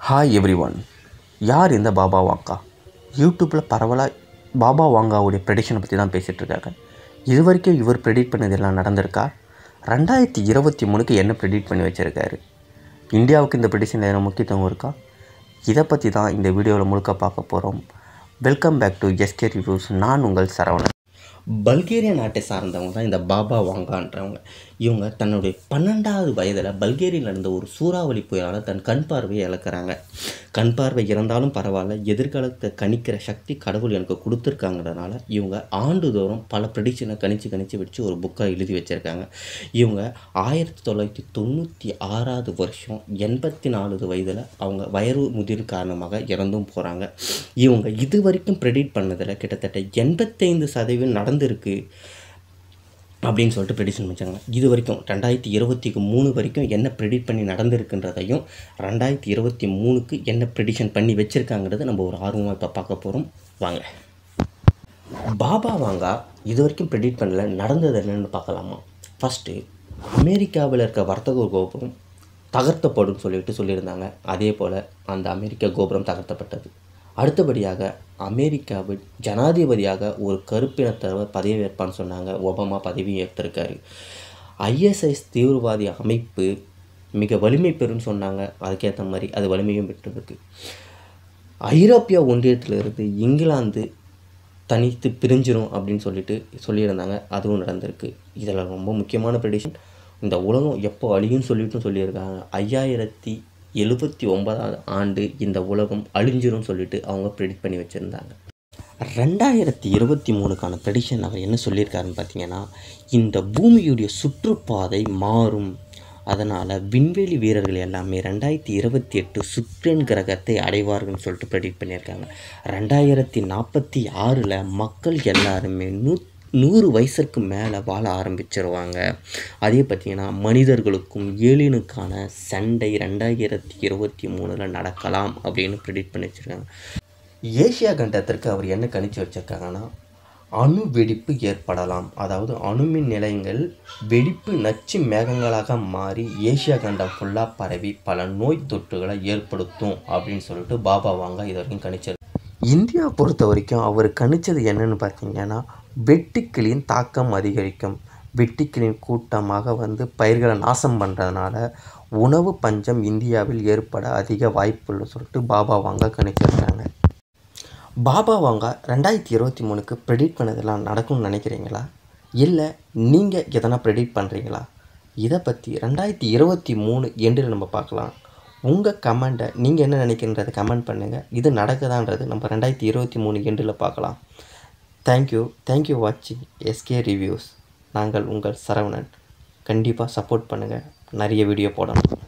hi every one யார் இந்த Baba Vanga யூடியூப்பில் பரவலாக பாபா வாங்காவுடைய ப்ரெடிஷனை பற்றி தான் பேசிகிட்டு இருக்காங்க இது வரைக்கும் இவர் ப்ரெடிக்ட் பண்ணது எல்லாம் நடந்திருக்கா ரெண்டாயிரத்தி இருபத்தி மூணுக்கு என்ன ப்ரெடிக்ட் பண்ணி வச்சுருக்காரு இந்தியாவுக்கு இந்த ப்ரெடிஷன் எதனா முக்கியத்துவம் இருக்கா இதை பற்றி தான் இந்த வீடியோவில் முழுக்க பார்க்க போகிறோம் welcome back to SK reviews நான் உங்கள் சரவணன் பல்கேரியா நாட்டை சார்ந்தவங்க தான் இந்த பாபா வாங்கான்றவங்க இவங்க தன்னுடைய பன்னெண்டாவது வயதில் பல்கேரியில் நடந்த ஒரு சூறாவளி புயலால் தன் கண் பார்வையை இழக்கிறாங்க கண் பார்வை இறந்தாலும் பரவாயில்ல எதிர்காலத்தை கணிக்கிற சக்தி கடவுள் எனக்கு கொடுத்துருக்காங்கிறதுனால இவங்க ஆண்டுதோறும் பல ப்ரெடிக்ஷனை கணிச்சு கணிச்சு வச்சு ஒரு புக்காக எழுதி வச்சுருக்காங்க இவங்க ஆயிரத்தி தொள்ளாயிரத்தி தொண்ணூற்றி ஆறாவது வருஷம் எண்பத்தி நாலு வயதில் அவங்க வயது முதிர் காரணமாக இறந்தும் போகிறாங்க இவங்க இது வரைக்கும் ப்ரெடிக்ட் பண்ணதில் கிட்டத்தட்ட எண்பத்தைந்து சதவீதம் நடந்திருக்கு அப்படின்னு சொல்லிட்டு ப்ரெடிக்ஷன் வச்சாங்க இது வரைக்கும் ரெண்டாயிரத்தி இருபத்திக்கு மூணு வரைக்கும் என்ன ப்ரெடிக்ட் பண்ணி நடந்திருக்குன்றதையும் ரெண்டாயிரத்தி இருபத்தி மூணுக்கு என்ன ப்ரெடிக்ஷன் பண்ணி வச்சுருக்காங்கிறத நம்ம ஒரு ஆர்வமாக இப்போ பார்க்க போகிறோம் வாங்க பாபா வாங்கா இது வரைக்கும் ப்ரெடிக்ட் பண்ணல நடந்தது என்னென்னு பார்க்கலாமா ஃபஸ்ட்டு அமெரிக்காவில் இருக்க வர்த்தக கோபுரம் தகர்த்தப்படும் சொல்லிட்டு சொல்லியிருந்தாங்க அதே போல் அந்த அமெரிக்க கோபுரம் தகர்த்தப்பட்டது அடுத்தபடியாக அமெரிக்காவில் ஜனாதிபதியாக ஒரு கருப்பினத்தவர் பதவி ஏற்பான்னு சொன்னாங்க ஒபாமா பதவி ஏற்றிருக்காரு ஐஎஸ்ஐஸ் தீவிரவாதி அமைப்பு மிக வலிமை பெறும்னு சொன்னாங்க அதுக்கேற்ற மாதிரி அது வலிமையும் பெற்றிருக்கு ஐரோப்பிய ஒன்றியத்திலிருந்து இங்கிலாந்து தனித்து பிரிஞ்சிரும் அப்படின்னு சொல்லிட்டு சொல்லியிருந்தாங்க அதுவும் நடந்திருக்கு இதில் ரொம்ப முக்கியமான ப்ரெடிஷன் இந்த உலகம் எப்போ அழியும்னு சொல்லிட்டும் சொல்லியிருக்காங்க ஐயாயிரத்தி எழுபத்தி ஒன்பதாவது ஆண்டு இந்த உலகம் அழிஞ்சிரும் சொல்லிட்டு அவங்க ப்ரெடிக்ட் பண்ணி வச்சுருந்தாங்க ரெண்டாயிரத்தி இருபத்தி மூணுக்கான ப்ரெடிஷன் அவர் என்ன சொல்லியிருக்காருன்னு பார்த்தீங்கன்னா இந்த பூமியுடைய சுற்றுப்பாதை மாறும் அதனால் விண்வெளி வீரர்கள் எல்லாமே ரெண்டாயிரத்தி இருபத்தி எட்டு சுக்ரன் கிரகத்தை அடைவார்கள்னு சொல்லிட்டு ப்ரெடிக்ட் பண்ணியிருக்காங்க ரெண்டாயிரத்தி நாற்பத்தி ஆறில் மக்கள் எல்லாருமே நூ நூறு வயசுக்கு மேலே வாழ ஆரம்பிச்சிருவாங்க அதே பார்த்திங்கன்னா மனிதர்களுக்கும் ஏலியனுக்கான சண்டை ரெண்டாயிரத்தி இருபத்தி மூணில் நடக்கலாம் அப்படின்னு ப்ரெடிக்ட் பண்ணி வச்சுருக்காங்க ஏசியா கண்டத்திற்கு அவர் என்ன கணிச்சு வச்சுருக்காங்கன்னா அணு வெடிப்பு ஏற்படலாம் அதாவது அணுமின் நிலையங்கள் வெடிப்பு நச்சு மேகங்களாக மாறி ஏசியா கண்டம் ஃபுல்லாக பரவி பல நோய் தொற்றுகளை ஏற்படுத்தும் அப்படின்னு சொல்லிட்டு பாபா வாங்க இது வரைக்கும் கணிச்சது இந்தியா பொறுத்த வரைக்கும் அவர் கணிச்சது என்னன்னு பார்த்தீங்கன்னா வெட்டுக்கிளியின் தாக்கம் அதிகரிக்கும் வெட்டுக்கிளியின் கூட்டமாக வந்து பயிர்களை நாசம் பண்ணுறதுனால உணவு பஞ்சம் இந்தியாவில் ஏற்பட அதிக வாய்ப்புள்ள சொல்லிட்டு பாபா வாங்க கணிச்சிருக்காங்க பாபா வாங்க ரெண்டாயிரத்தி இருபத்தி மூணுக்கு ப்ரெடிக்ட் பண்ணதெல்லாம் நடக்கும்னு நினைக்கிறீங்களா இல்லை நீங்கள் எதனா ப்ரெடிக்ட் பண்ணுறீங்களா இதை பற்றி ரெண்டாயிரத்தி இருபத்தி மூணு எண்டில் நம்ம பார்க்கலாம் உங்கள் கமெண்ட்டை நீங்கள் என்ன நினைக்கின்றதை கமெண்ட் பண்ணுங்கள் இது நடக்குதான்றது நம்ம ரெண்டாயிரத்தி இருபத்தி மூணு எண்டில் பார்க்கலாம் தேங்க்யூ தேங்க்யூ வாட்சிங் எஸ்கே ரிவ்யூஸ் நாங்கள் உங்கள் சரவணன் கண்டிப்பாக சப்போர்ட் பண்ணுங்கள் நிறைய வீடியோ போடணும்